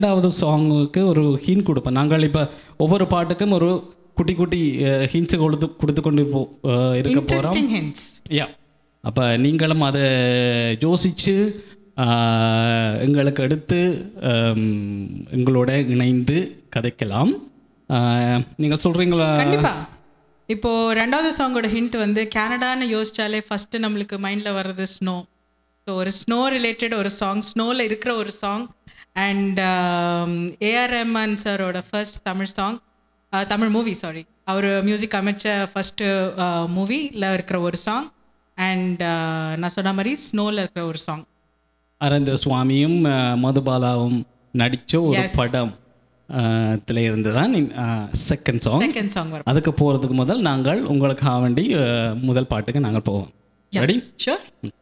ரெண்டாவது சாங்குக்கு ஒரு ஹின் கொடுப்பேன் நாங்கள் இப்போ ஒவ்வொரு பாட்டுக்கும் ஒரு குட்டி குட்டி ஹின்ஸ் கொடுத்து கொடுத்து கொண்டு போ அஹ், இருக்க போகிறோம் இன்ட்ரெஸ்டிங் ஹிண்ட்ஸ் யா அப்போ நீங்களும் அதை யோசித்து எங்களுக்கு அடுத்து ஆம், எங்களோட இணைந்து கதைக்கலாம் ஆஹ், நீங்கள் சொல்கிறீங்களா கண்டிப்பா இப்போ ரெண்டாவது சாங்கோட ஹிண்ட் வந்து கனடான்னு யோசிச்சாலே ஃபர்ஸ்ட் நம்மளுக்கு மைண்ட்ல வர்றது ஸ்னோ ஸோ ஒரு ஸ்னோ ரிலேட்டட் ஒரு சாங் ஸ்னோவில் இருக்கிற ஒரு சாங் அண்ட் ஏஆர் ரஹ்மான் சாரோட first Tamil song Tamil movie sorry அவர் மியூசிக் அமைச்ச ஃபர்ஸ்ட் மூவியில் இருக்கிற ஒரு சாங் அண்ட் நான் சொன்ன மாதிரி ஸ்னோவில் இருக்கிற ஒரு சாங் அரந்த சுவாமியும் ஆஹ், மதுபாலாவும் நடித்த ஒரு Yes. படம் ஆஹ், த்துல இருந்து தான் செகண்ட் சாங் செகண்ட் சாங் வரும் அதுக்கு போகிறதுக்கு முதல் நாங்கள் உங்களுக்காக வேண்டி ஆஹ், முதல் பாட்டுக்கு நாங்கள் போவோம் ரெடி ஷூர்